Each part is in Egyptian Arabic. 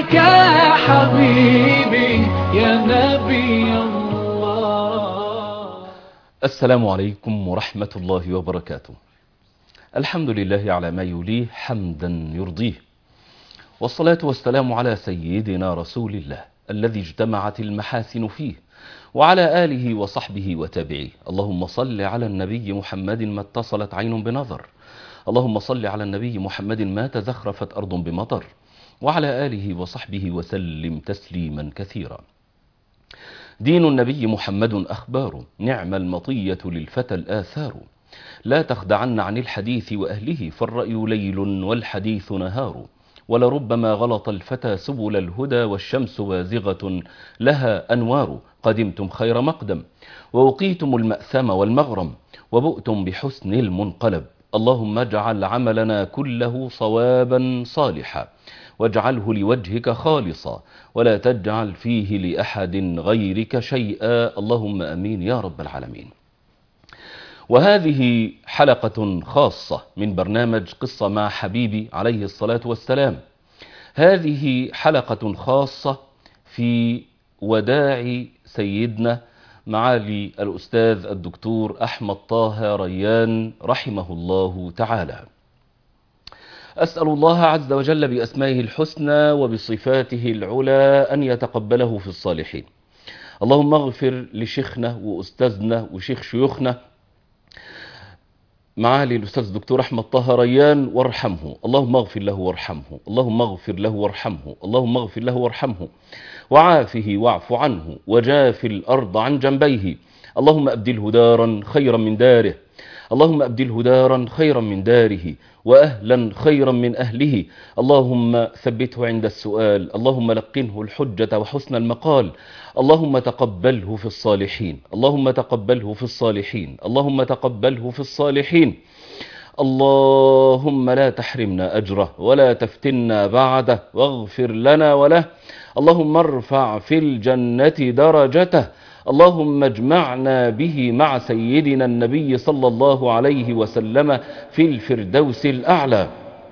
عليك يا حبيبي يا نبي الله السلام عليكم ورحمة الله وبركاته الحمد لله على ما يليه حمدا يرضيه والصلاة والسلام على سيدنا رسول الله الذي اجتمعت المحاسن فيه وعلى آله وصحبه وتابعيه اللهم صل على النبي محمد ما اتصلت عين بنظر اللهم صل على النبي محمد ما تزخرفت أرض بمطر وعلى آله وصحبه وسلم تسليما كثيرا دين النبي محمد أخبار نعم المطية للفتى الآثار لا تخدعن عن الحديث وأهله فالرأي ليل والحديث نهار ولربما غلط الفتى سبل الهدى والشمس بازغة لها أنوار قدمتم خير مقدم ووقيتم المأثم والمغرم وبؤتم بحسن المنقلب اللهم اجعل عملنا كله صوابا صالحا واجعله لوجهك خالصا ولا تجعل فيه لأحد غيرك شيئا اللهم أمين يا رب العالمين وهذه حلقة خاصة من برنامج قصة مع حبيبي عليه الصلاة والسلام هذه حلقة خاصة في وداع سيدنا معالي الأستاذ الدكتور أحمد طه ريان رحمه الله تعالى أسأل الله عز وجل بأسمائه الحسنى وبصفاته العلى أن يتقبله في الصالحين اللهم اغفر لشيخنا وأستاذنا وشيخ شيوخنا معالي الأستاذ الدكتور أحمد طه ريان وارحمه اللهم اغفر له وارحمه اللهم اغفر له وارحمه اللهم اغفر له وارحمه وعافه واعف عنه وجاف الأرض عن جنبيه اللهم أبدله دارا خيرا من داره اللهم أبدله دارا خيرا من داره وأهلا خيرا من أهله اللهم ثبته عند السؤال اللهم لقنه الحجة وحسن المقال اللهم تقبله في الصالحين اللهم تقبله في الصالحين اللهم تقبله في الصالحين اللهم لا تحرمنا أجره ولا تفتنا بعده واغفر لنا وله اللهم ارفع في الجنة درجته اللهم اجمعنا به مع سيدنا النبي صلى الله عليه وسلم في الفردوس الأعلى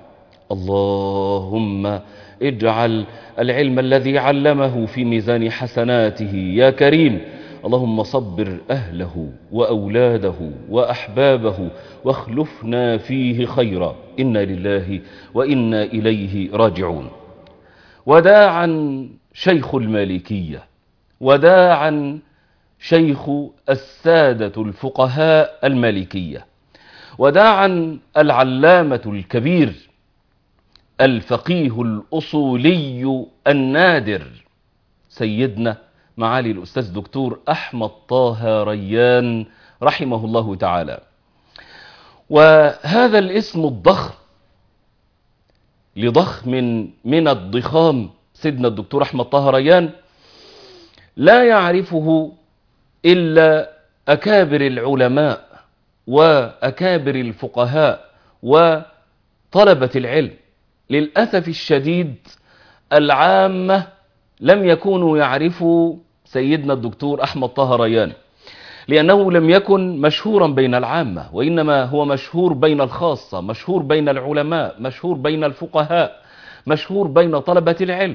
اللهم اجعل العلم الذي علمه في ميزان حسناته يا كريم اللهم صبر أهله وأولاده وأحبابه واخلفنا فيه خيرا إنا لله وإنا إليه راجعون وداعا شيخ المالكية وداعا شيخ السادة الفقهاء المالكية وداعا العلامة الكبير الفقيه الأصولي النادر سيدنا معالي الأستاذ دكتور أحمد طه ريان رحمه الله تعالى وهذا الاسم الضخم لضخم من الضخام سيدنا الدكتور أحمد طه ريان لا يعرفه إلا أكابر العلماء وأكابر الفقهاء وطلبة العلم للأسف الشديد العامة لم يكونوا يعرفوا سيدنا الدكتور أحمد طه ريان لأنه لم يكن مشهورا بين العامة وإنما هو مشهور بين الخاصة مشهور بين العلماء مشهور بين الفقهاء مشهور بين طلبة العلم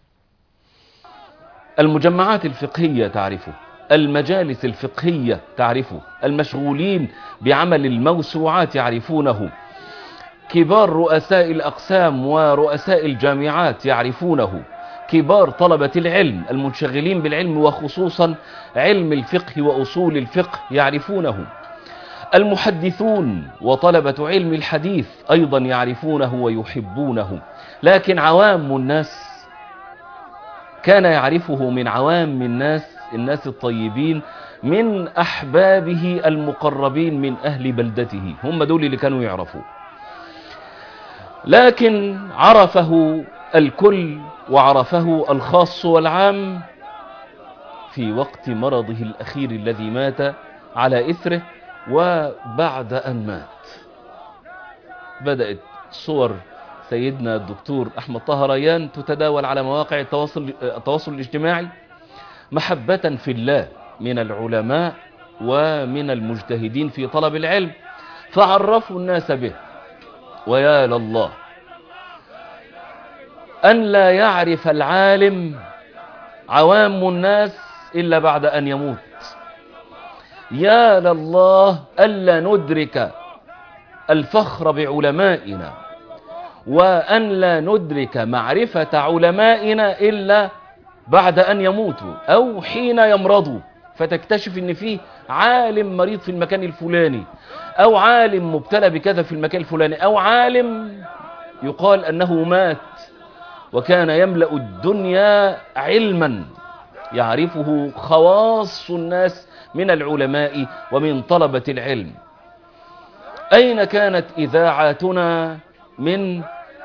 المجمعات الفقهية تعرفه المجالس الفقهية تعرفه المشغولين بعمل الموسوعات يعرفونه كبار رؤساء الأقسام ورؤساء الجامعات يعرفونه كبار طلبة العلم المنشغلين بالعلم وخصوصا علم الفقه وأصول الفقه يعرفونه المحدثون وطلبة علم الحديث أيضا يعرفونه ويحبونه لكن عوام الناس كان يعرفه من عوام الناس الناس الطيبين من أحبابه المقربين من أهل بلدته هم دول اللي كانوا يعرفوه لكن عرفه الكل وعرفه الخاص والعام في وقت مرضه الأخير الذي مات على إثره وبعد أن مات بدأت صور سيدنا الدكتور أحمد طه ريان تتداول على مواقع التواصل, التواصل الاجتماعي محبة في الله من العلماء ومن المجتهدين في طلب العلم فعرفوا الناس به ويا لله أن لا يعرف العالم عوام الناس إلا بعد أن يموت يا لله ألا ندرك الفخر بعلمائنا وأن لا ندرك معرفة علمائنا إلا بعد أن يموتوا أو حين يمرضوا فتكتشف ان فيه عالم مريض في المكان الفلاني او عالم مبتلى بكذا في المكان الفلاني او عالم يقال انه مات وكان يملأ الدنيا علما يعرفه خواص الناس من العلماء ومن طلبة العلم أين كانت إذاعاتنا من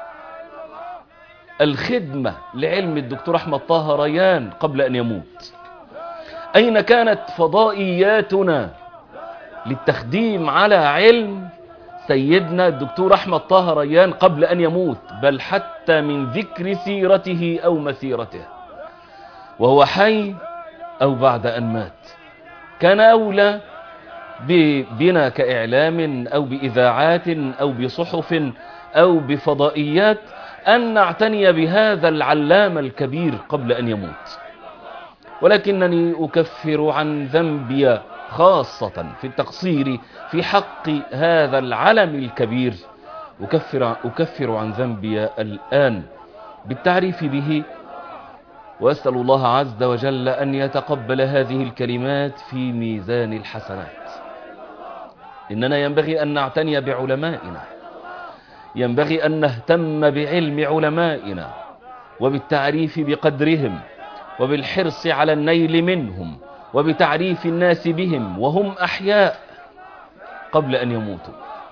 الخدمة لعلم الدكتور أحمد طه ريان قبل أن يموت أين كانت فضائياتنا للتخديم على علم سيدنا الدكتور أحمد طه ريان قبل أن يموت بل حتى من ذكر سيرته أو مسيرته وهو حي أو بعد أن مات كان أولى بنا كإعلام أو بإذاعات أو بصحف أو بفضائيات أن نعتني بهذا العلام الكبير قبل أن يموت ولكنني أكفر عن ذنبي خاصة في التقصير في حق هذا العلم الكبير أكفر, أكفر عن ذنبي الآن بالتعريف به وأسأل الله عز وجل أن يتقبل هذه الكلمات في ميزان الحسنات إننا ينبغي أن نعتني بعلمائنا ينبغي أن نهتم بعلم علمائنا وبالتعريف بقدرهم وبالحرص على النيل منهم وبتعريف الناس بهم وهم أحياء قبل أن يموتوا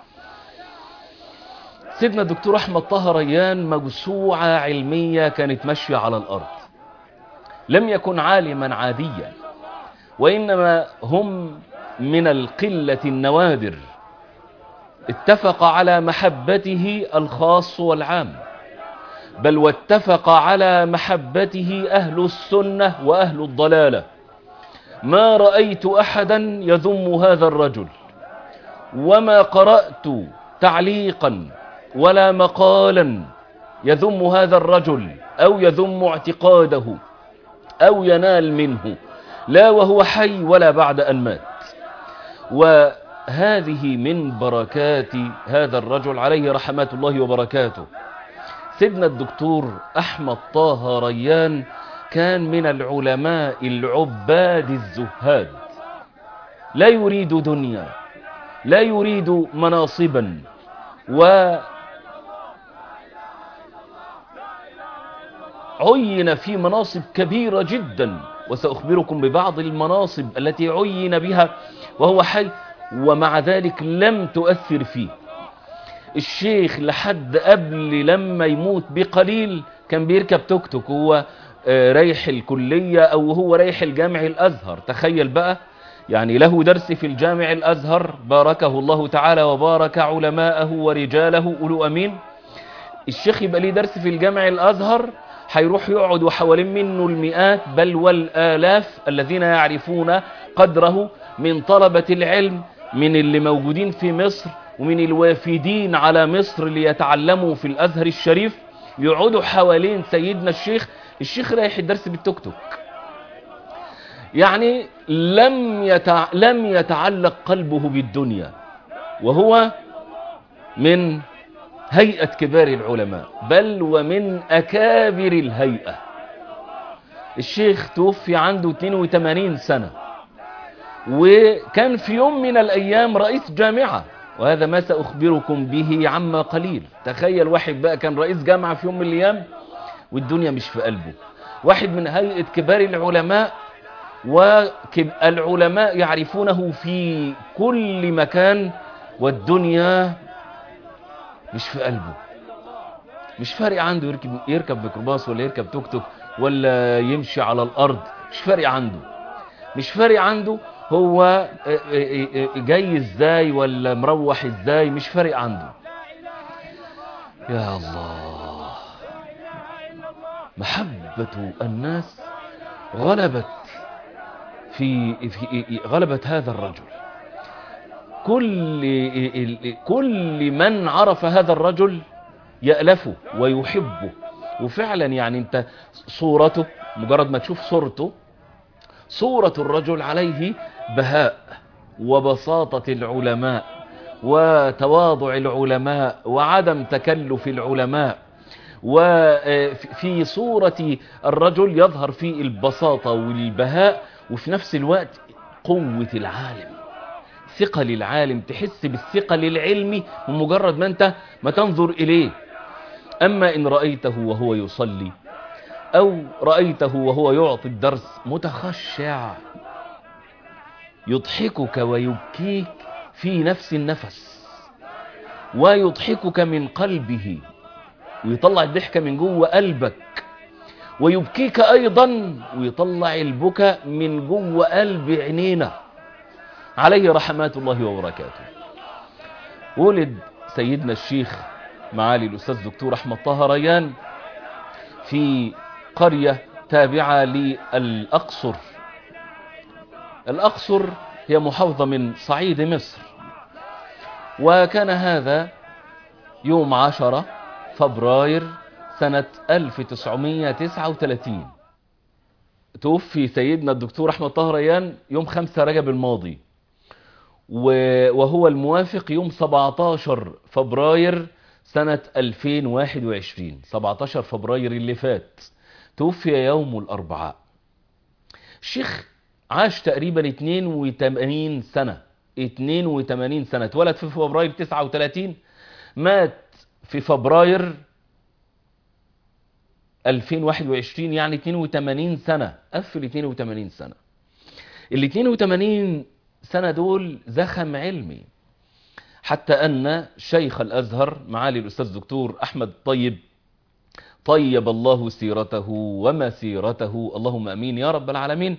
سيدنا الدكتور أحمد طه ريان موسوعة علمية كانت ماشية على الأرض لم يكن عالما عاديا وإنما هم من القلة النوادر اتفق على محبته الخاص والعام بل واتفق على محبته أهل السنة وأهل الضلالة ما رأيت أحدا يذم هذا الرجل وما قرأت تعليقا ولا مقالا يذم هذا الرجل أو يذم اعتقاده أو ينال منه لا وهو حي ولا بعد أن مات وهذه من بركات هذا الرجل عليه رحمات الله وبركاته سيدنا الدكتور أحمد طه ريان كان من العلماء العباد الزهاد لا يريد دنيا لا يريد مناصبا و عين في مناصب كبيرة جدا وسأخبركم ببعض المناصب التي عين بها وهو حي ومع ذلك لم تؤثر فيه الشيخ لحد قبل لما يموت بقليل كان بيركب توك توك هو رايح الكلية او هو رايح الجامع الازهر تخيل بقى يعني له درس في الجامع الازهر باركه الله تعالى وبارك علماءه ورجاله أولو أمين الشيخ يبقى ليه درس في الجامع الازهر هيروح يقعد حوالين منه المئات بل والآلاف الذين يعرفون قدره من طلبة العلم من اللي موجودين في مصر ومن الوافدين على مصر ليتعلموا في الأزهر الشريف يقعدوا حوالين سيدنا الشيخ الشيخ رايح الدرس بالتوك توك يعني لم يتع... لم يتعلق قلبه بالدنيا وهو من هيئة كبار العلماء بل ومن أكابر الهيئة الشيخ توفي عنده 82 سنة وكان في يوم من الأيام رئيس جامعة وهذا ما سأخبركم به عما قليل تخيل واحد بقى كان رئيس جامعة في يوم من الأيام والدنيا مش في قلبه واحد من هيئة كبار العلماء والعلماء يعرفونه في كل مكان والدنيا مش في قلبه مش فارق عنده يركب, يركب ميكروباص ولا يركب توك توك ولا يمشي على الأرض مش فارق عنده مش فارق عنده هو جاي ازاي ولا مروح ازاي مش فارق عنده يا الله محبة الناس غلبت في, في غلبت هذا الرجل كل كل من عرف هذا الرجل يألفه ويحبه وفعلا يعني انت صورته مجرد ما تشوف صورته صورة الرجل عليه بهاء وبساطة العلماء وتواضع العلماء وعدم تكلف العلماء وفي صورة الرجل يظهر فيه البساطة والبهاء وفي نفس الوقت قوة العالم ثقل العالم تحس بالثقل العلمي بمجرد ما انت ما تنظر إليه أما إن رأيته وهو يصلي أو رأيته وهو يعطي الدرس متخشع يضحكك ويبكيك في نفس النفس ويضحكك من قلبه ويطلع الضحكة من جوه قلبك ويبكيك أيضا ويطلع البكاء من جوه قلب عينينا عليه رحمات الله وبركاته ولد سيدنا الشيخ معالي الأستاذ دكتور أحمد طه ريان في قرية تابعة للأقصر الأقصر هي محافظة من صعيد مصر وكان هذا يوم عشرة فبراير سنة 1939 توفي سيدنا الدكتور أحمد طه ريان يوم 5 رجب الماضي وهو الموافق يوم 17 فبراير سنة 2021 17 فبراير اللي فات توفي يوم الأربعاء الشيخ عاش تقريبا 82 سنة 82 سنة اتولد في فبراير 39 مات في فبراير 2021 يعني 82 سنة قفل 82 سنة ال 82 سنة دول زخم علمي حتى أن شيخ الأزهر معالي الأستاذ دكتور أحمد طيب طيب الله سيرته ومسيرته اللهم أمين يا رب العالمين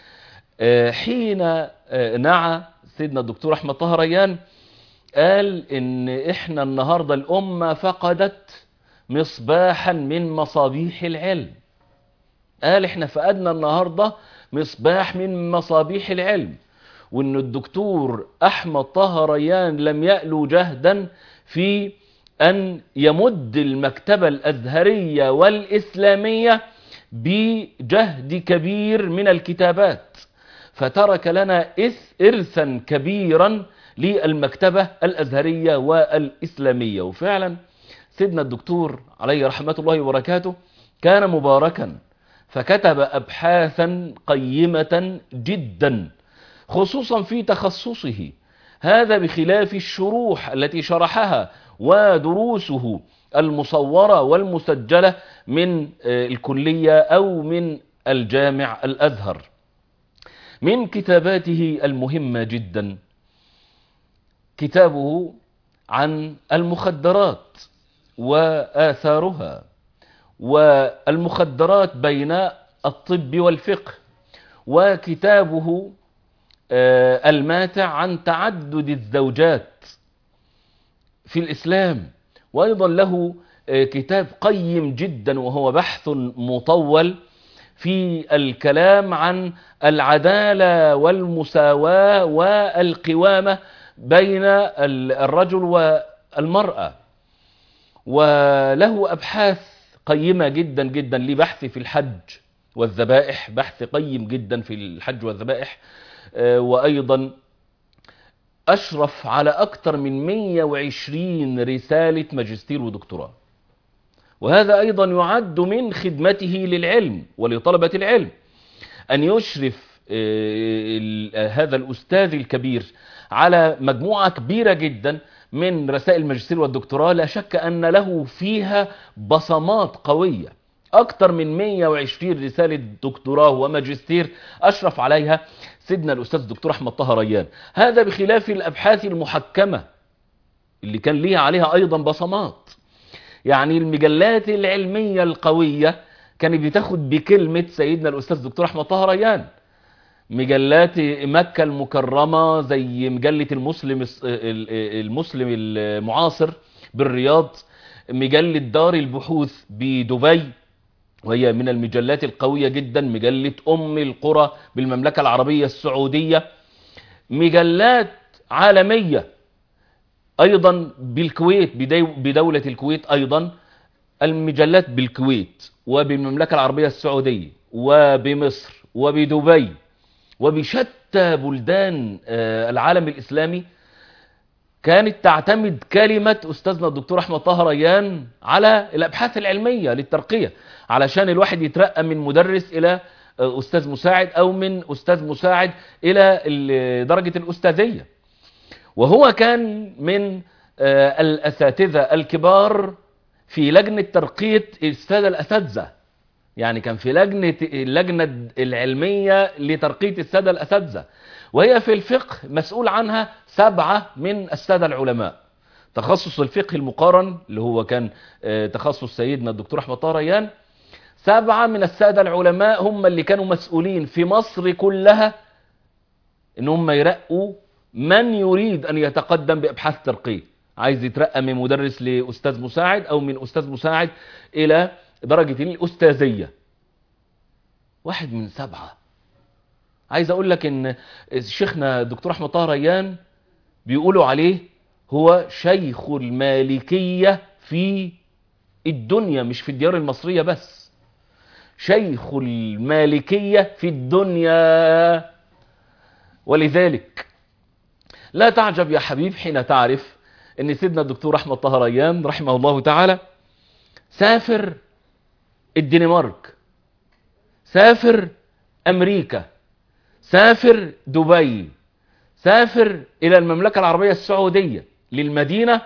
حين نعى سيدنا الدكتور أحمد طه ريان قال إن إحنا النهاردة الأمة فقدت مصباحا من مصابيح العلم قال إحنا فقدنا النهاردة مصباح من مصابيح العلم وإن الدكتور أحمد طه ريان لم يألو جهدا في أن يمد المكتبة الأزهرية والإسلامية بجهد كبير من الكتابات فترك لنا إرثا كبيرا للمكتبة الأزهرية والإسلامية وفعلا سيدنا الدكتور عليه رحمة الله وبركاته كان مباركا فكتب أبحاثا قيمة جدا خصوصا في تخصصه هذا بخلاف الشروح التي شرحها ودروسه المصورة والمسجلة من الكلية أو من الجامع الأزهر من كتاباته المهمة جدا كتابه عن المخدرات وآثارها والمخدرات بين الطب والفقه وكتابه الماتع عن تعدد الزوجات في الإسلام وأيضا له كتاب قيم جدا وهو بحث مطول في الكلام عن العدالة والمساواة والقوامة بين الرجل والمرأة وله أبحاث قيمة جدا جدا لبحث في الحج والذبائح بحث قيم جدا في الحج والذبائح وأيضا أشرف على أكثر من 120 رسالة ماجستير ودكتوراه وهذا أيضا يعد من خدمته للعلم ولطلبة العلم أن يشرف هذا الأستاذ الكبير على مجموعة كبيرة جدا من رسائل الماجستير والدكتوراه لا شك أن له فيها بصمات قوية أكثر من 120 رسالة دكتوراه وماجستير أشرف عليها سيدنا الأستاذ الدكتور أحمد طه ريان هذا بخلاف الأبحاث المحكمة اللي كان ليها عليها أيضا بصمات يعني المجلات العلمية القوية كانت بتاخد بكلمة سيدنا الأستاذ الدكتور أحمد طه ريان مجلات مكة المكرمة زي مجلة المسلم المسلم المعاصر بالرياض مجلة دار البحوث بدبي وهي من المجلات القوية جدا مجلة أم القرى بالمملكة العربية السعودية مجلات عالمية أيضا بالكويت بدولة الكويت أيضا المجلات بالكويت وبالمملكة العربية السعودية وبمصر وبدبي وبشتى بلدان آه، العالم الإسلامي كانت تعتمد كلمة أستاذنا الدكتور أحمد طه ريان على الأبحاث العلمية للترقية علشان الواحد يترقى من مدرس إلى آه، أستاذ مساعد أو من أستاذ مساعد إلى ال- درجة الأستاذية وهو كان من آه، الأساتذة الكبار في لجنة ترقية السادة الأساتذة يعني كان في لجنة اللجنة العلمية لترقية السادة الأساتذة وهي في الفقه مسؤول عنها سبعة من السادة العلماء تخصص الفقه المقارن اللي هو كان آه، تخصص سيدنا الدكتور أحمد طه ريان سبعة من السادة العلماء هم اللي كانوا مسؤولين في مصر كلها ان هم يرقوا من يريد ان يتقدم بابحاث ترقيه عايز يترقى من مدرس لاستاذ مساعد او من استاذ مساعد الى درجة الاستاذية واحد من سبعة عايز اقول لك ان شيخنا الدكتور احمد طه ريان بيقولوا عليه هو شيخ المالكية في الدنيا مش في الديار المصرية بس شيخ المالكية في الدنيا ولذلك لا تعجب يا حبيب حين تعرف ان سيدنا الدكتور احمد طه ريان رحمه الله تعالى سافر الدنمارك سافر امريكا سافر دبي سافر الى المملكة العربية السعودية للمدينة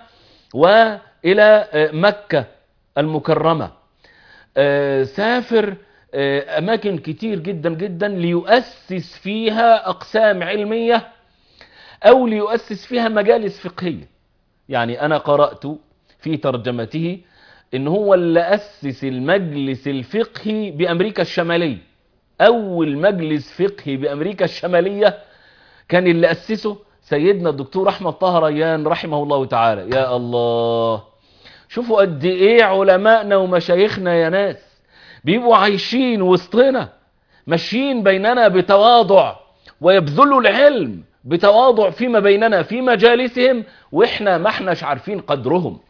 والى آه، مكة المكرمة آه، سافر آه، اماكن كتير جدا جدا ليؤسس فيها اقسام علمية او ليؤسس فيها مجالس فقهية يعني انا قرأت في ترجمته ان هو اللي اسس المجلس الفقهي بامريكا الشمالية اول مجلس فقهي بامريكا الشمالية كان اللي اسسه سيدنا الدكتور احمد طه ريان رحمه الله تعالى يا الله شوفوا قد ايه علمائنا ومشايخنا يا ناس بيبقوا عايشين وسطنا ماشيين بيننا بتواضع ويبذلوا العلم بتواضع فيما بيننا في مجالسهم واحنا ما احناش عارفين قدرهم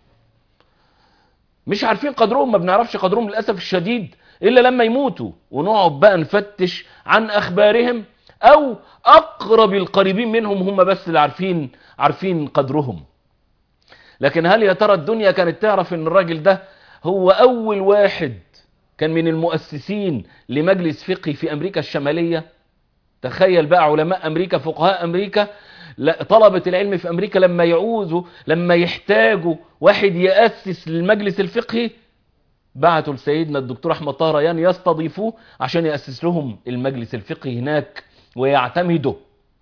مش عارفين قدرهم ما بنعرفش قدرهم للأسف الشديد إلا لما يموتوا ونقعد بقى نفتش عن أخبارهم أو أقرب القريبين منهم هم بس اللي عارفين عارفين قدرهم لكن هل يا ترى الدنيا كانت تعرف ان الراجل ده هو أول واحد كان من المؤسسين لمجلس فقهي في أمريكا الشمالية تخيل بقى علماء أمريكا فقهاء أمريكا لا- طلبة العلم في أمريكا لما يعوزوا لما يحتاجوا واحد يأسس للمجلس الفقهي بعتوا لسيدنا الدكتور أحمد طه ريان يستضيفوه عشان يأسس لهم المجلس الفقهي هناك ويعتمدوا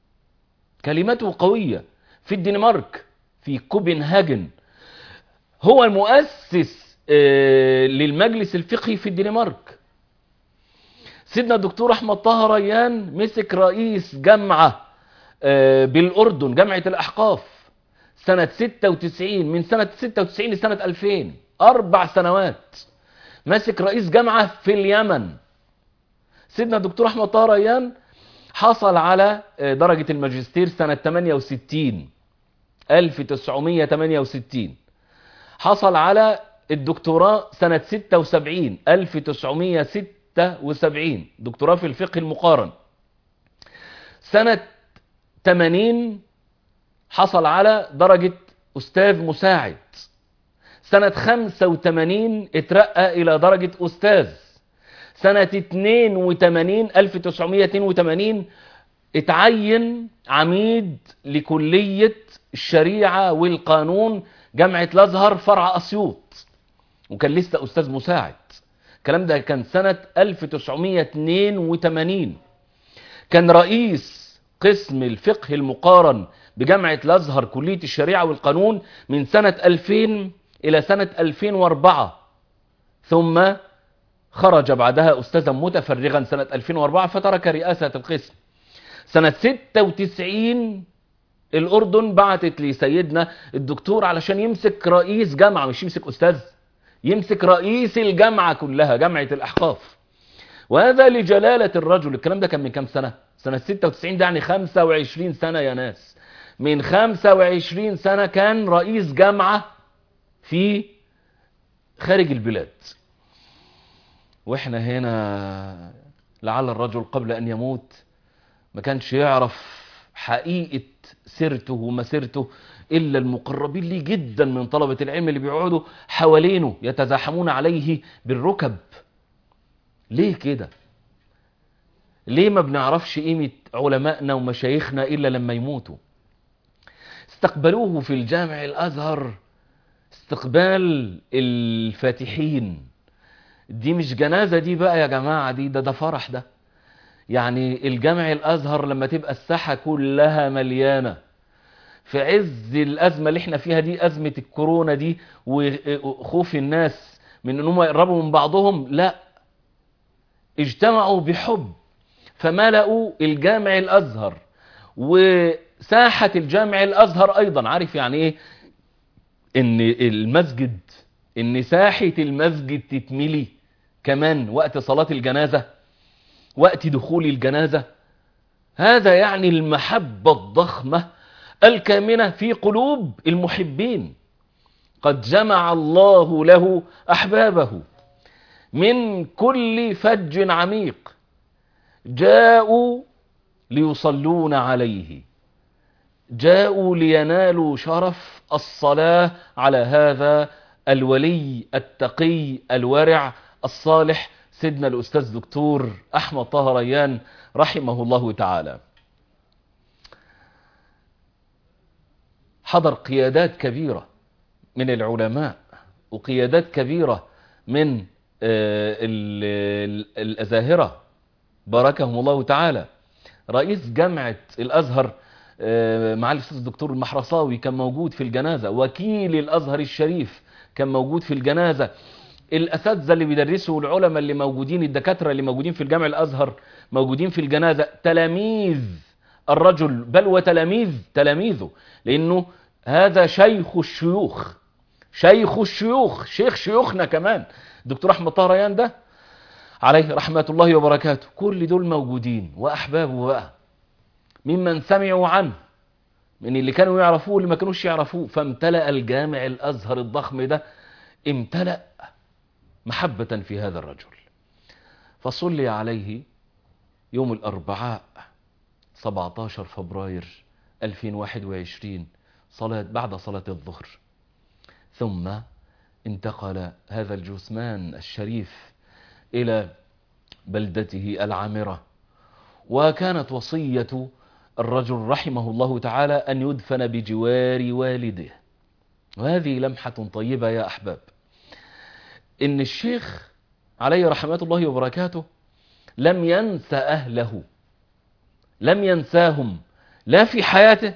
كلمته قوية في الدنمارك في كوبنهاجن هو المؤسس آه، للمجلس الفقهي في الدنمارك سيدنا الدكتور احمد طه ريان مسك رئيس جامعة آه، بالأردن جامعة الأحقاف سنة 96 من سنة 96 لسنة 2000 أربع سنوات ماسك رئيس جامعة في اليمن سيدنا الدكتور أحمد طه ريان حصل على آه، درجة الماجستير سنة 68 1968 حصل على الدكتوراه سنة 76 1976 دكتوراه في الفقه المقارن سنة 80 حصل على درجة أستاذ مساعد سنة 85 اترقى إلى درجة أستاذ سنة 82 1982 اتعين عميد لكلية الشريعة والقانون جامعة الأزهر فرع أسيوط وكان لسه أستاذ مساعد الكلام ده كان سنة 1982 كان رئيس قسم الفقه المقارن بجامعة الأزهر كلية الشريعة والقانون من سنة 2000 إلى سنة 2004 ثم خرج بعدها أستاذا متفرغا سنة 2004 فترك رئاسة القسم سنة 96 الأردن بعتت لسيدنا الدكتور علشان يمسك رئيس جامعة مش يمسك أستاذ يمسك رئيس الجامعة كلها جامعة الأحقاف وهذا لجلالة الرجل الكلام ده كان من كام سنة سنة 96 ده يعني 25 سنة يا ناس من 25 سنة كان رئيس جامعة في خارج البلاد واحنا هنا لعل الرجل قبل ان يموت ما كانش يعرف حقيقة سيرته ومسيرته إلا المقربين ليه جدا من طلبة العلم اللي بيقعدوا حوالينه يتزاحمون عليه بالركب ليه كده ليه ما بنعرفش قيمة علمائنا ومشايخنا إلا لما يموتوا استقبلوه في الجامع الأزهر استقبال الفاتحين دي مش جنازة دي بقى يا جماعة دي ده ده فرح ده يعني الجامع الأزهر لما تبقى الساحة كلها مليانة في عز الأزمة اللي احنا فيها دي أزمة الكورونا دي وخوف الناس من انهم يقربوا من بعضهم لا اجتمعوا بحب فملأوا الجامع الأزهر وساحة الجامع الأزهر أيضا عارف يعني ايه ان المسجد ان ساحة المسجد تتملي كمان وقت صلاة الجنازة وقت دخول الجنازة هذا يعني المحبة الضخمة الكامنة في قلوب المحبين قد جمع الله له أحبابه من كل فج عميق جاءوا ليصلون عليه جاءوا لينالوا شرف الصلاة على هذا الولي التقي الورع الصالح سيدنا الأستاذ دكتور أحمد طه ريان رحمه الله تعالى حضر قيادات كبيرة من العلماء وقيادات كبيرة من الأزاهرة باركهم الله تعالى رئيس جامعة الأزهر مع الأستاذ الدكتور المحرصاوي كان موجود في الجنازة وكيل الأزهر الشريف كان موجود في الجنازة الأساتذة اللي بيدرسوا العلماء اللي موجودين الدكاترة اللي موجودين في الجامع الأزهر موجودين في الجنازة تلاميذ الرجل بل وتلاميذ تلاميذه لأنه هذا شيخ الشيوخ شيخ الشيوخ شيخ شيوخنا كمان دكتور أحمد طهريان ده عليه رحمة الله وبركاته كل دول موجودين وأحبابه بقى ممن سمعوا عنه من اللي كانوا يعرفوه واللي ما كانوش يعرفوه فامتلأ الجامع الأزهر الضخم ده امتلأ محبة في هذا الرجل فصلي عليه يوم الأربعاء 17 فبراير 2021 صلاة بعد صلاة الظهر ثم انتقل هذا الجثمان الشريف إلى بلدته العامرة وكانت وصية الرجل رحمه الله تعالى أن يدفن بجوار والده وهذه لمحة طيبة يا أحباب إن الشيخ عليه رحمة الله وبركاته لم ينسى أهله لم ينساهم لا في حياته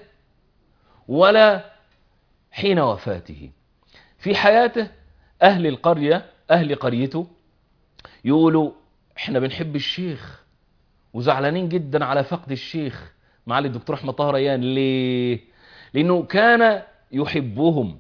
ولا حين وفاته في حياته أهل القرية أهل قريته يقولوا احنا بنحب الشيخ وزعلانين جدا على فقد الشيخ معالي الدكتور احمد طه ريان ليه لانه كان يحبهم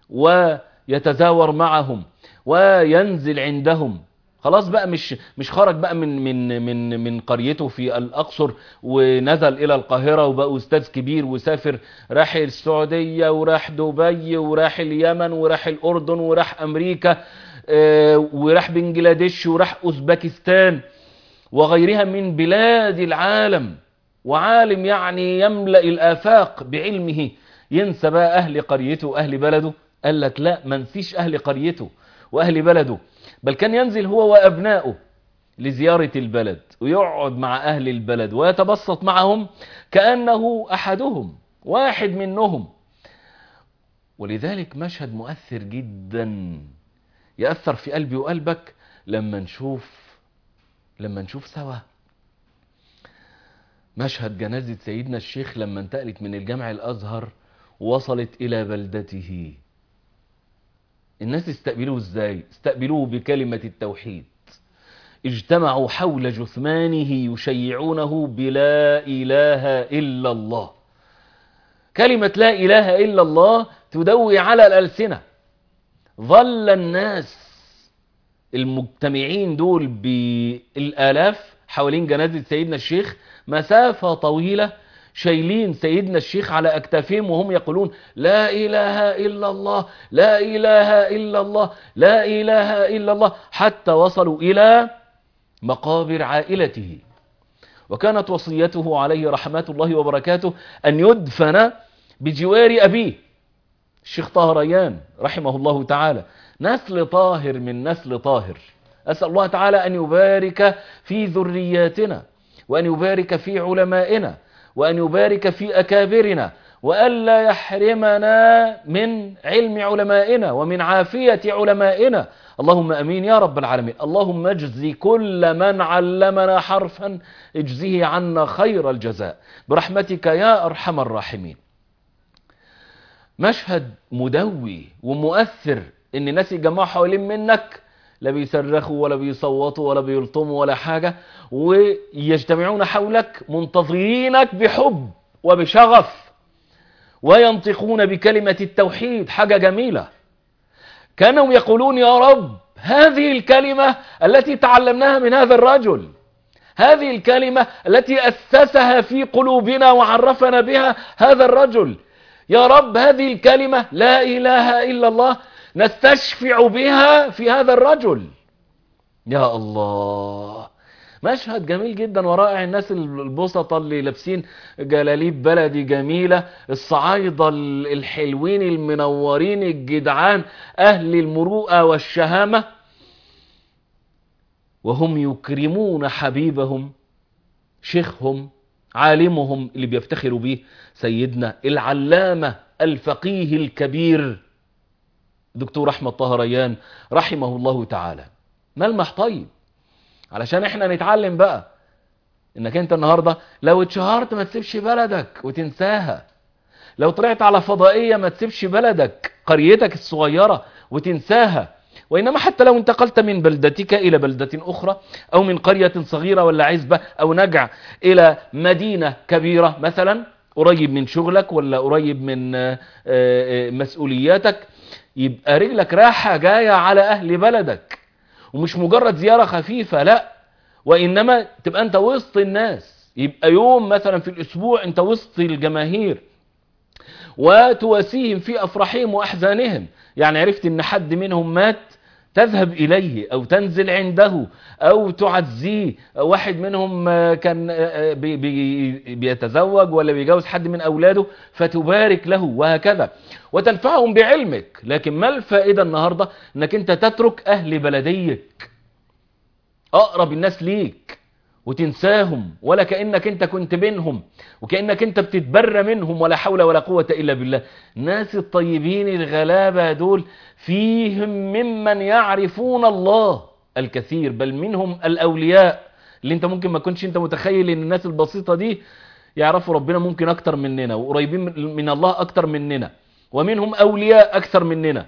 ويتزاور معهم وينزل عندهم خلاص بقى مش مش خرج بقى من من من من قريته في الاقصر ونزل الى القاهره وبقى استاذ كبير وسافر راح السعوديه وراح دبي وراح اليمن وراح الاردن وراح امريكا وراح بنجلاديش وراح اوزبكستان وغيرها من بلاد العالم وعالم يعني يملأ الآفاق بعلمه ينسى بقى أهل قريته أهل بلده قال لك لا ما نسيش أهل قريته وأهل بلده بل كان ينزل هو وأبنائه لزيارة البلد ويقعد مع أهل البلد ويتبسط معهم كأنه أحدهم واحد منهم ولذلك مشهد مؤثر جدا يأثر في قلبي وقلبك لما نشوف لما نشوف سوا مشهد جنازة سيدنا الشيخ لما انتقلت من الجامع الأزهر وصلت إلى بلدته الناس استقبلوه ازاي استقبلوه بكلمة التوحيد اجتمعوا حول جثمانه يشيعونه بلا إله إلا الله كلمة لا إله إلا الله تدوي على الألسنة ظل الناس المجتمعين دول بالآلاف حوالين جنازة سيدنا الشيخ مسافة طويلة شايلين سيدنا الشيخ على أكتافهم وهم يقولون لا إله إلا الله لا إله إلا الله لا إله إلا الله حتى وصلوا إلى مقابر عائلته وكانت وصيته عليه رحمات الله وبركاته أن يدفن بجوار أبيه الشيخ طه ريان رحمه الله تعالى نسل طاهر من نسل طاهر أسأل الله تعالى أن يبارك في ذرياتنا وأن يبارك في علمائنا وأن يبارك في أكابرنا وألا يحرمنا من علم علمائنا ومن عافية علمائنا اللهم أمين يا رب العالمين اللهم اجزي كل من علمنا حرفا اجزه عنا خير الجزاء برحمتك يا أرحم الراحمين مشهد مدوي ومؤثر ان الناس يتجمعوا حوالين منك لا بيصرخوا ولا بيصوتوا ولا بيلطموا ولا حاجة ويجتمعون حولك منتظرينك بحب وبشغف وينطقون بكلمة التوحيد حاجة جميلة كانوا يقولون يا رب هذه الكلمة التي تعلمناها من هذا الرجل هذه الكلمة التي أسسها في قلوبنا وعرفنا بها هذا الرجل يا رب هذه الكلمة لا إله إلا الله نستشفع بها في هذا الرجل يا الله مشهد جميل جدا ورائع الناس البسطة اللي لابسين جلاليب بلدي جميلة الصعايدة الحلوين المنورين الجدعان أهل المروءة والشهامة وهم يكرمون حبيبهم شيخهم عالمهم اللي بيفتخروا به سيدنا العلامة الفقيه الكبير دكتور احمد طه ريان رحمه الله تعالى ملمح طيب علشان احنا نتعلم بقى انك انت النهاردة لو اتشهرت ما تسيبش بلدك وتنساها لو طلعت على فضائية ما تسيبش بلدك قريتك الصغيرة وتنساها وإنما حتى لو انتقلت من بلدتك إلى بلدة أخرى أو من قرية صغيرة ولا عزبة أو نجع إلى مدينة كبيرة مثلا قريب من شغلك ولا قريب من مسؤولياتك يبقى رجلك راحة جاية على أهل بلدك ومش مجرد زيارة خفيفة لا وإنما تبقى أنت وسط الناس يبقى يوم مثلا في الأسبوع أنت وسط الجماهير وتواسيهم في أفراحهم وأحزانهم يعني عرفت ان حد منهم مات تذهب إليه أو تنزل عنده أو تعزيه واحد منهم كان بي بي بيتزوج ولا بيجوز حد من أولاده فتبارك له وهكذا وتنفعهم بعلمك لكن ما الفائدة النهاردة أنك أنت تترك أهل بلديك أقرب الناس ليك وتنساهم ولا كأنك انت كنت بينهم وكأنك انت بتتبرى منهم ولا حول ولا قوة إلا بالله الناس الطيبين الغلابة دول فيهم ممن يعرفون الله الكثير بل منهم الأولياء اللي انت ممكن ما كنتش انت متخيل ان الناس البسيطة دي يعرفوا ربنا ممكن اكتر مننا وقريبين من الله اكتر مننا ومنهم أولياء أكثر مننا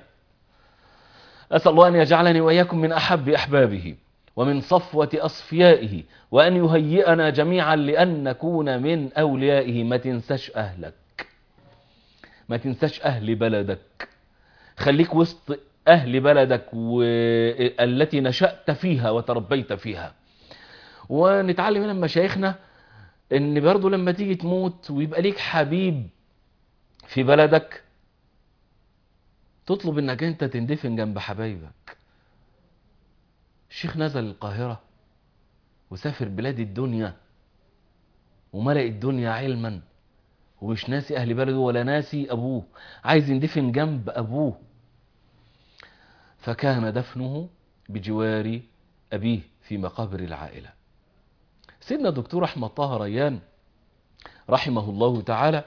أسأل الله أن يجعلني وإياكم من أحب أحبابه ومن صفوة أصفيائه وأن يهيئنا جميعا لأن نكون من أوليائه ما تنساش أهلك ما تنساش أهل بلدك خليك وسط أهل بلدك والتي نشأت فيها وتربيت فيها ونتعلم من مشايخنا ان برضو لما تيجي تموت ويبقى ليك حبيب في بلدك تطلب انك انت تندفن جنب حبايبك الشيخ نزل القاهرة وسافر بلاد الدنيا وملأ الدنيا علما ومش ناسي أهل بلده ولا ناسي أبوه عايز يندفن جنب أبوه فكان دفنه بجوار أبيه في مقابر العائلة سيدنا الدكتور أحمد طه ريان رحمه الله تعالى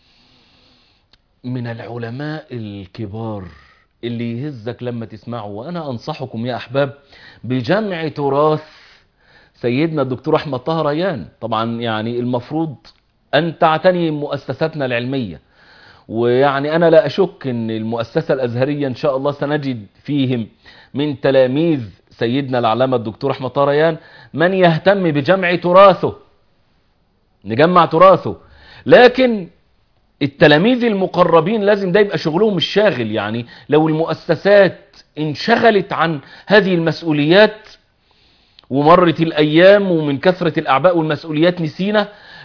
من العلماء الكبار اللي يهزك لما تسمعه وأنا أنصحكم يا أحباب بجمع تراث سيدنا الدكتور أحمد طه ريان طبعا يعني المفروض أن تعتني مؤسساتنا العلمية ويعني أنا لا أشك أن المؤسسة الأزهرية إن شاء الله سنجد فيهم من تلاميذ سيدنا العلامة الدكتور أحمد طه ريان من يهتم بجمع تراثه نجمع تراثه لكن التلاميذ المقربين لازم ده يبقى شغلهم الشاغل يعني لو المؤسسات انشغلت عن هذه المسؤوليات ومرت الأيام ومن كثرة الأعباء والمسؤوليات نسينا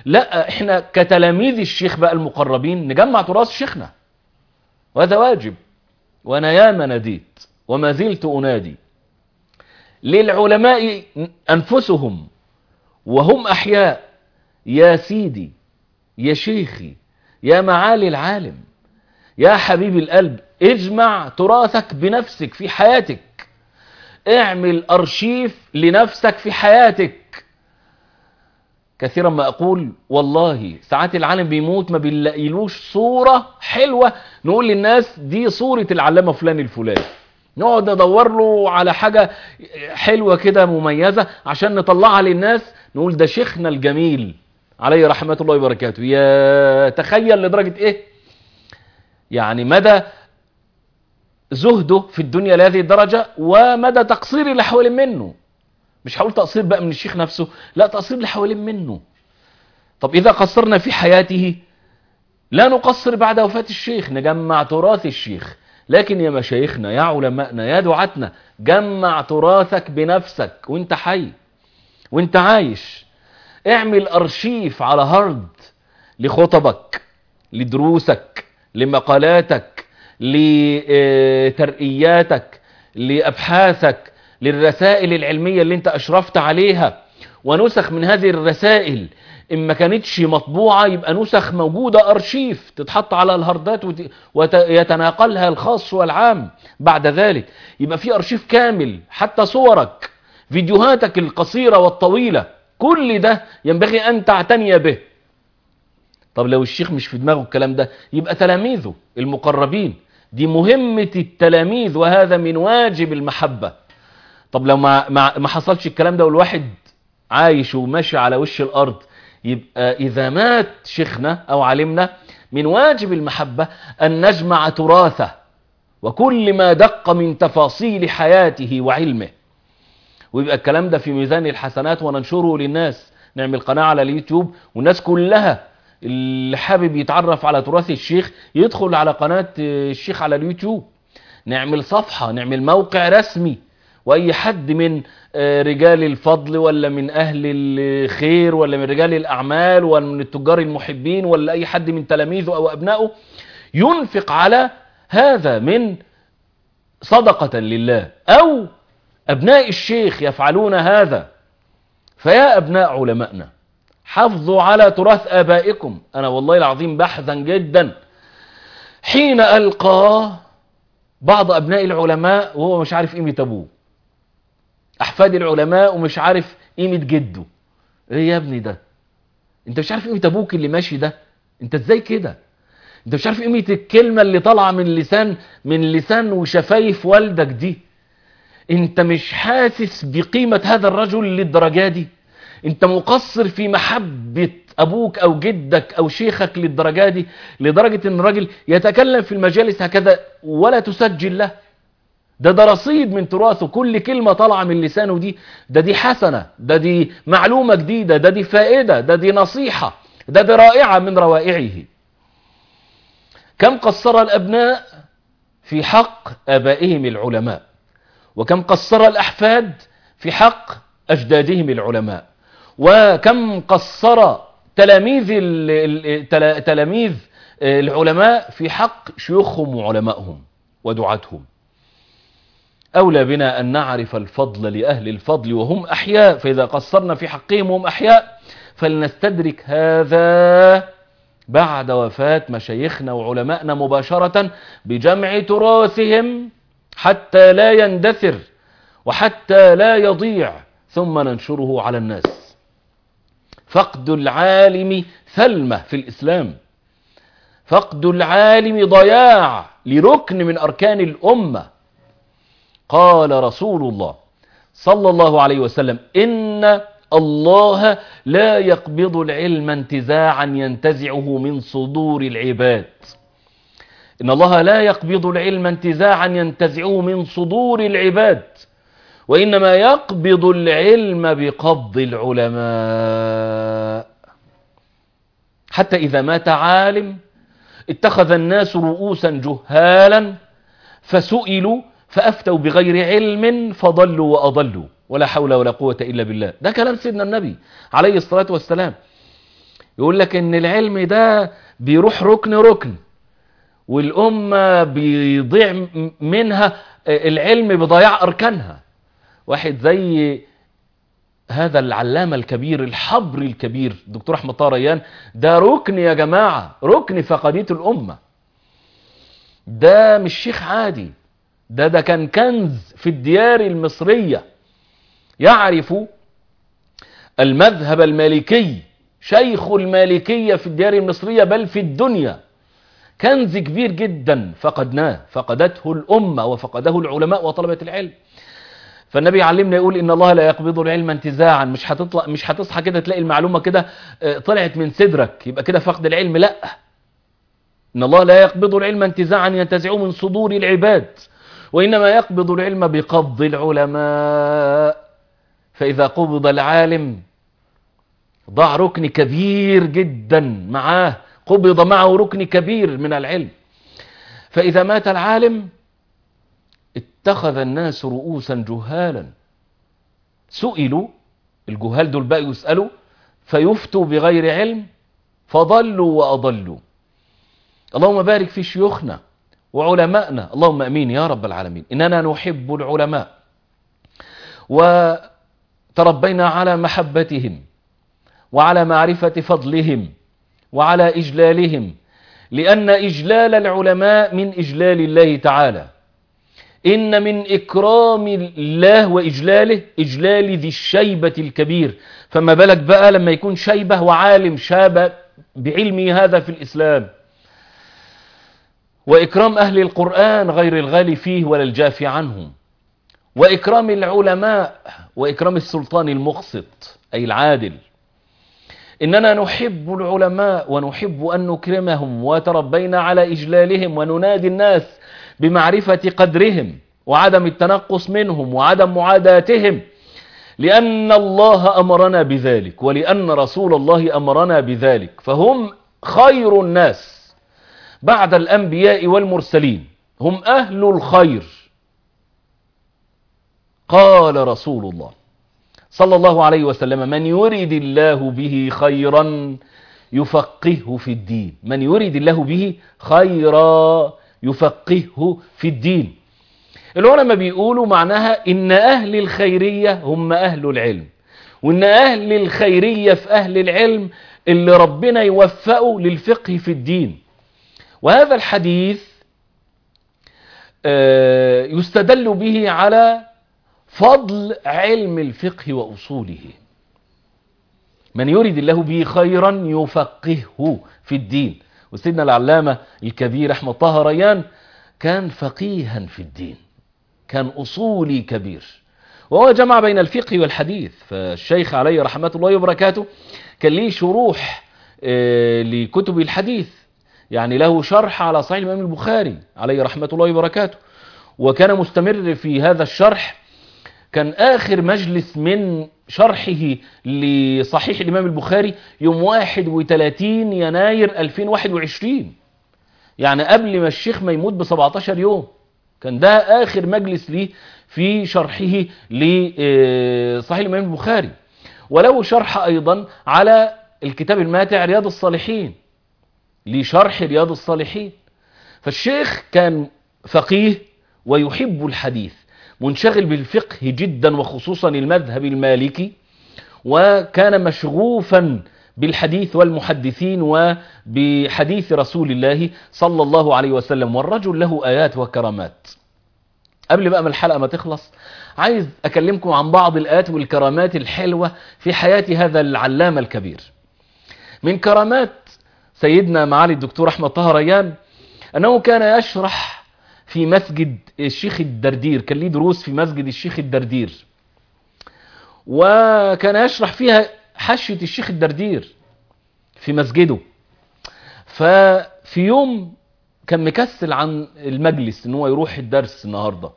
لا احنا كتلاميذ الشيخ بقى المقربين نجمع تراث شيخنا وهذا واجب وانا ياما ناديت وما زلت انادي للعلماء انفسهم وهم احياء يا سيدي يا شيخي يا معالي العالم يا حبيب القلب اجمع تراثك بنفسك في حياتك اعمل ارشيف لنفسك في حياتك كثيرا ما اقول والله ساعات العالم بيموت ما بنلاقيلوش صورة حلوة نقول للناس دي صورة العلامة فلان الفلاني نقعد ندور له على حاجة حلوة كده مميزة عشان نطلعها للناس نقول ده شيخنا الجميل عليه رحمة الله وبركاته يا تخيل لدرجة ايه يعني مدى زهده في الدنيا لهذه الدرجة ومدى تقصير اللي حوالين منه مش هقول تقصير بقى من الشيخ نفسه لا تقصير اللي حوالين منه طب إذا قصرنا في حياته لا نقصر بعد وفاة الشيخ نجمع تراث الشيخ لكن يا مشايخنا يا علمائنا يا دعاتنا جمع تراثك بنفسك وانت حي وانت عايش اعمل ارشيف على هارد لخطبك لدروسك لمقالاتك لترقياتك لأبحاثك للرسائل العلمية اللي انت أشرفت عليها ونسخ من هذه الرسائل إن ما كانتش مطبوعة يبقى نسخ موجودة أرشيف تتحط على الهاردات ويتناقلها الخاص والعام بعد ذلك يبقى في أرشيف كامل حتى صورك فيديوهاتك القصيرة والطويلة كل ده ينبغي أن تعتني به طب لو الشيخ مش في دماغه الكلام ده يبقى تلاميذه المقربين دي مهمة التلاميذ وهذا من واجب المحبة طب لو ما, ما, ما حصلش الكلام ده والواحد عايش وماشي على وش الأرض يبقى إذا مات شيخنا أو علمنا من واجب المحبة أن نجمع تراثه وكل ما دق من تفاصيل حياته وعلمه ويبقى الكلام ده في ميزان الحسنات وننشره للناس نعمل قناة على اليوتيوب والناس كلها اللي حابب يتعرف على تراث الشيخ يدخل على قناة الشيخ على اليوتيوب نعمل صفحة نعمل موقع رسمي واي حد من رجال الفضل ولا من اهل الخير ولا من رجال الاعمال ولا من التجار المحبين ولا اي حد من تلاميذه او ابنائه ينفق على هذا من صدقة لله او ابناء الشيخ يفعلون هذا فيا ابناء علمائنا حافظوا على تراث ابائكم انا والله العظيم بحزن جدا حين القى بعض ابناء العلماء وهو مش عارف قيمه ابوه احفاد العلماء ومش عارف قيمه جده ايه يا ابني ده انت مش عارف قيمه ابوك اللي ماشي ده انت ازاي كده انت مش عارف قيمه الكلمه اللي طالعه من لسان من لسان وشفايف والدك دي انت مش حاسس بقيمه هذا الرجل للدرجه دي انت مقصر في محبه ابوك او جدك او شيخك للدرجه دي لدرجه ان الراجل يتكلم في المجالس هكذا ولا تسجل له ده ده رصيد من تراثه كل كلمة طالعة من لسانه دي ده دي حسنة ده دي معلومة جديدة ده دي فائدة ده دي نصيحة ده دي رائعة من روائعه كم قصر الأبناء في حق آبائهم العلماء وكم قصر الأحفاد في حق أجدادهم العلماء وكم قصر تلاميذ تلاميذ العلماء في حق شيوخهم وعلمائهم ودعاتهم أولى بنا أن نعرف الفضل لأهل الفضل وهم أحياء فإذا قصرنا في حقهم وهم أحياء فلنستدرك هذا بعد وفاة مشايخنا وعلمائنا مباشرة بجمع تراثهم حتى لا يندثر وحتى لا يضيع ثم ننشره على الناس فقد العالم ثلمة في الإسلام فقد العالم ضياع لركن من أركان الأمة قال رسول الله صلى الله عليه وسلم إن الله لا يقبض العلم انتزاعا ينتزعه من صدور العباد إن الله لا يقبض العلم انتزاعا ينتزعه من صدور العباد وإنما يقبض العلم بقبض العلماء حتى إذا مات عالم اتخذ الناس رؤوسا جهالا فسئلوا فأفتوا بغير علم فضلوا وأضلوا ولا حول ولا قوة إلا بالله ده كلام سيدنا النبي عليه الصلاة والسلام يقول لك ان العلم ده بيروح ركن ركن والأمة بيضيع م- منها العلم بضياع أركانها واحد زي هذا العلامة الكبير الحبر الكبير دكتور أحمد طه ريان ده ركن يا جماعة ركن فقدية الأمة ده مش شيخ عادي ده ده كان كنز في الديار المصرية يعرف المذهب المالكي شيخ المالكية في الديار المصرية بل في الدنيا كنز كبير جدا فقدناه فقدته الأمة وفقده العلماء وطلبة العلم فالنبي علمنا يقول ان الله لا يقبض العلم انتزاعا مش هتطلع مش هتصحى كده تلاقي المعلومه كده آه، طلعت من صدرك يبقى كده فقد العلم لا ان الله لا يقبض العلم انتزاعا ينتزعه من صدور العباد وانما يقبض العلم بقبض العلماء فاذا قبض العالم ضاع ركن كبير جدا معاه قبض معه ركن كبير من العلم فاذا مات العالم اتخذ الناس رؤوسا جهالا سئلوا الجهال دول بقى يسألوا فيفتوا بغير علم فضلوا وأضلوا اللهم بارك في شيوخنا وعلمائنا اللهم أمين يا رب العالمين إننا نحب العلماء وتربينا على محبتهم وعلى معرفة فضلهم وعلى إجلالهم لأن إجلال العلماء من إجلال الله تعالى إن من إكرام الله وإجلاله إجلال ذي الشيبة الكبير فما بالك بقى لما يكون شيبة وعالم شاب بعلمه هذا في الإسلام وإكرام أهل القرآن غير الغالي فيه ولا الجافي عنهم وإكرام العلماء وإكرام السلطان المقسط أي العادل إننا نحب العلماء ونحب أن نكرمهم وتربينا على إجلالهم وننادي الناس بمعرفة قدرهم وعدم التنقص منهم وعدم معاداتهم لأن الله أمرنا بذلك ولأن رسول الله أمرنا بذلك فهم خير الناس بعد الأنبياء والمرسلين هم أهل الخير قال رسول الله صلى الله عليه وسلم من يريد الله به خيرا يفقهه في الدين من يريد الله به خيرا يفقهه في الدين العلماء بيقولوا معناها ان اهل الخيرية هم اهل العلم وان اهل الخيرية في اهل العلم اللي ربنا يوفقه للفقه في الدين وهذا الحديث آه، يستدل به على فضل علم الفقه وأصوله من يريد الله به خيرا يفقهه في الدين وسيدنا العلامة الكبير أحمد طه ريان كان فقيها في الدين كان أصولي كبير وهو جمع بين الفقه والحديث فالشيخ عليه رحمة الله وبركاته كان ليه شروح آه، لكتب الحديث يعني له شرح على صحيح الإمام البخاري عليه رحمة الله وبركاته وكان مستمر في هذا الشرح كان آخر مجلس من شرحه لصحيح الإمام البخاري يوم 31 يناير 2021 يعني قبل ما الشيخ ما يموت ب 17 يوم كان ده آخر مجلس ليه في شرحه لصحيح الإمام البخاري وله شرح أيضا على الكتاب الماتع رياض الصالحين لشرح رياض الصالحين فالشيخ كان فقيه ويحب الحديث منشغل بالفقه جدا وخصوصا المذهب المالكي وكان مشغوفا بالحديث والمحدثين وبحديث رسول الله صلى الله عليه وسلم والرجل له آيات وكرامات قبل بقى ما الحلقة ما تخلص عايز أكلمكم عن بعض الآيات والكرامات الحلوة في حياة هذا العلامة الكبير من كرامات سيدنا معالي الدكتور أحمد طه ريان أنه كان يشرح في مسجد الشيخ الدردير كان ليه دروس في مسجد الشيخ الدردير وكان يشرح فيها حشية الشيخ الدردير في مسجده ففي يوم كان مكسل عن المجلس ان هو يروح الدرس النهاردة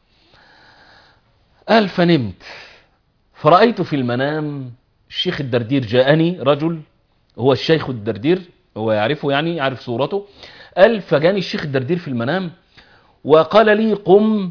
قال فنمت فرأيت في المنام الشيخ الدردير جاءني رجل هو الشيخ الدردير هو يعرفه يعني يعرف صورته قال فجاني الشيخ الدردير في المنام وقال لي قم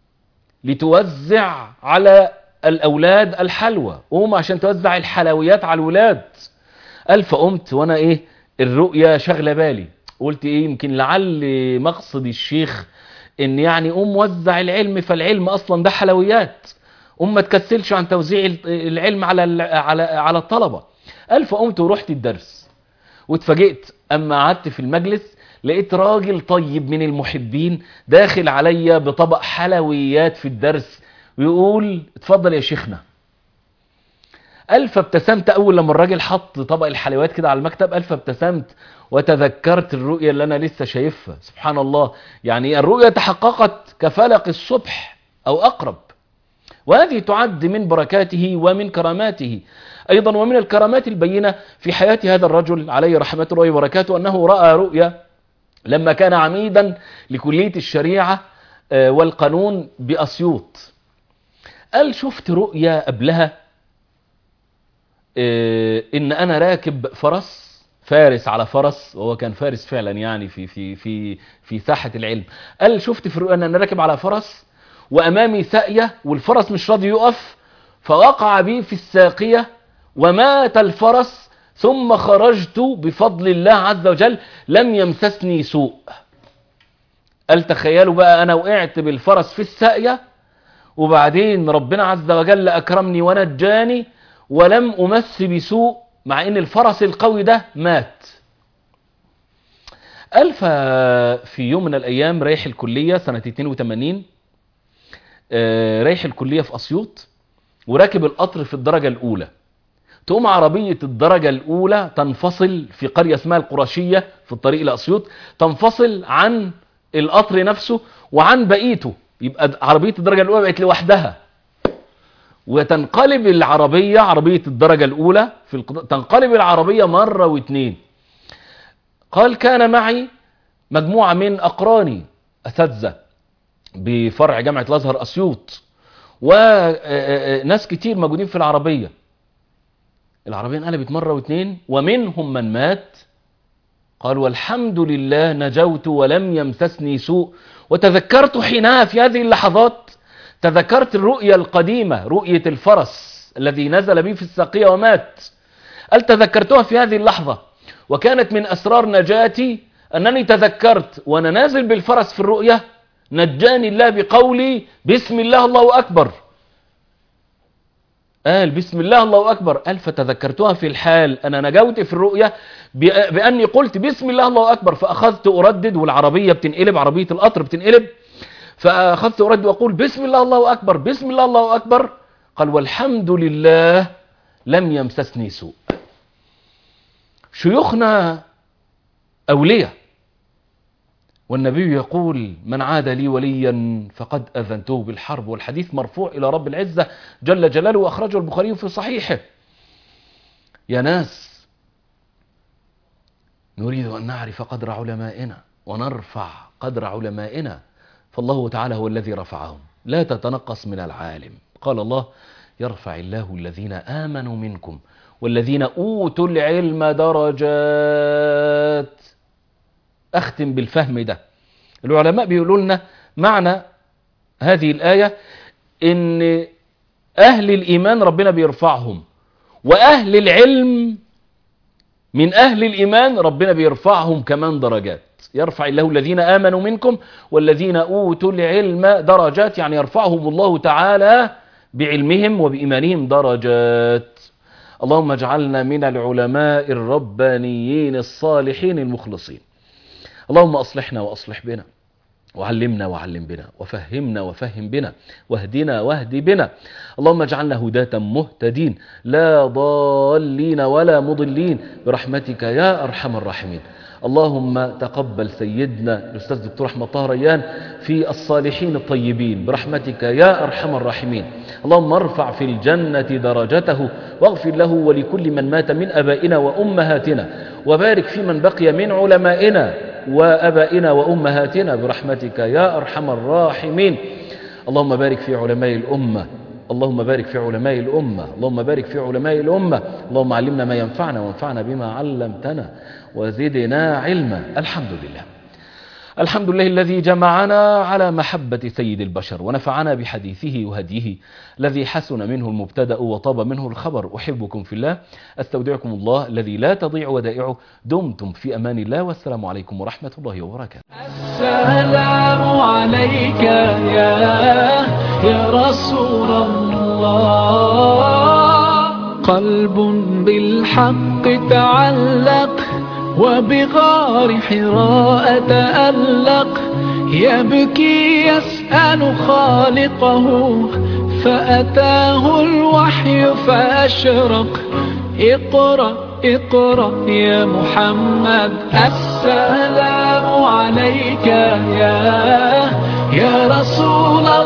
لتوزع على الأولاد الحلوى قوم عشان توزع الحلويات على الولاد قال فقمت وانا ايه الرؤية شغلة بالي قلت ايه يمكن لعل مقصد الشيخ ان يعني قوم وزع العلم فالعلم اصلا ده حلويات قوم ما تكسلش عن توزيع العلم على ال- على على الطلبة قال فقمت ورحت الدرس واتفاجئت اما قعدت في المجلس لقيت راجل طيب من المحبين داخل عليا بطبق حلويات في الدرس ويقول اتفضل يا شيخنا قال فابتسمت اول لما الراجل حط طبق الحلويات كده على المكتب قال فابتسمت وتذكرت الرؤيا اللي انا لسه شايفها سبحان الله يعني الرؤيا تحققت كفلق الصبح او اقرب وهذه تعد من بركاته ومن كراماته ايضا ومن الكرامات البينه في حياه هذا الرجل عليه رحمه الله وبركاته انه راى رؤيا لما كان عميدا لكليه الشريعه آه، والقانون باسيوط قال شفت رؤيا قبلها آه، ان انا راكب فرس فارس على فرس وهو كان فارس فعلا يعني في في في في ساحه العلم قال شفت في الرؤيا ان انا راكب على فرس وامامي ساقيه والفرس مش راضي يقف فوقع بي في الساقيه ومات الفرس ثم خرجت بفضل الله عز وجل لم يمسسني سوء قال تخيلوا بقى انا وقعت بالفرس في الساقيه وبعدين ربنا عز وجل اكرمني ونجاني ولم امس بسوء مع ان الفرس القوي ده مات قال في يوم من الايام رايح الكليه سنه 82 آه، رايح الكليه في اسيوط وراكب القطر في الدرجه الاولى تقوم عربيه الدرجه الاولى تنفصل في قريه اسمها القرشيه في الطريق لاسيوط تنفصل عن القطر نفسه وعن بقيته يبقى عربيه الدرجه الاولى بقت لوحدها وتنقلب العربية عربية الدرجة الأولى في القضاء تنقلب العربية مرة واثنين قال كان معي مجموعة من أقراني أساتذة بفرع جامعة الأزهر أسيوط وناس كتير موجودين في العربية العربية انقلبت مرة واثنين ومنهم من مات قال والحمد لله نجوت ولم يمسسني سوء وتذكرت حينها في هذه اللحظات تذكرت الرؤيا القديمة رؤية الفرس الذي نزل بي في الساقية ومات قال تذكرتها في هذه اللحظة وكانت من أسرار نجاتي أنني تذكرت وأنا نازل بالفرس في الرؤيا نجاني الله بقولي بسم الله الله أكبر قال بسم الله الله أكبر قال فتذكرتها في الحال أنا نجوت في الرؤيا بأ- بأني قلت بسم الله الله أكبر فأخذت أردد والعربية بتنقلب عربية القطر بتنقلب فأخذت أردد وأقول بسم الله الله أكبر بسم الله الله أكبر قال والحمد لله لم يمسسني سوء شيوخنا أولياء والنبي يقول من عاد لي وليا فقد أذنته بالحرب والحديث مرفوع إلى رب العزة جل جلاله وأخرجه البخاري في صحيحه يا ناس نريد أن نعرف قدر علمائنا ونرفع قدر علمائنا فالله تعالى هو الذي رفعهم لا تتنقص من العالم قال الله يرفع الله الذين آمنوا منكم والذين أوتوا العلم درجات أختم بالفهم ده العلماء بيقولوا لنا معنى هذه الآية إن أهل الإيمان ربنا بيرفعهم وأهل العلم من أهل الإيمان ربنا بيرفعهم كمان درجات يرفع الله الذين آمنوا منكم والذين أوتوا العلم درجات يعني يرفعهم الله تعالى بعلمهم وبإيمانهم درجات اللهم اجعلنا من العلماء الربانيين الصالحين المخلصين اللهم أصلحنا وأصلح بنا وعلمنا وعلم بنا وفهمنا وفهم بنا واهدنا واهد بنا اللهم اجعلنا هداة مهتدين لا ضالين ولا مضلين برحمتك يا أرحم الراحمين اللهم تقبل سيدنا الأستاذ دكتور أحمد طه ريان في الصالحين الطيبين برحمتك يا أرحم الراحمين اللهم ارفع في الجنة درجته واغفر له ولكل من مات من أبائنا وأمهاتنا وبارك في من بقي من علمائنا وأبائنا وأمهاتنا برحمتك يا أرحم الراحمين اللهم بارك في علماء الأمة اللهم بارك في علماء الأمة اللهم بارك في علماء الأمة اللهم علمنا ما ينفعنا وانفعنا بما علمتنا وزدنا علما الحمد لله الحمد لله الذي جمعنا على محبة سيد البشر ونفعنا بحديثه وهديه الذي حسن منه المبتدأ وطاب منه الخبر أحبكم في الله أستودعكم الله الذي لا تضيع ودائعه دمتم في أمان الله والسلام عليكم ورحمة الله وبركاته السلام عليك يا يا رسول الله قلب بالحق تعلق وبغار حراء تألق يبكي يسأل خالقه فأتاه الوحي فأشرق اقرأ اقرأ يا محمد السلام عليك يا يا رسول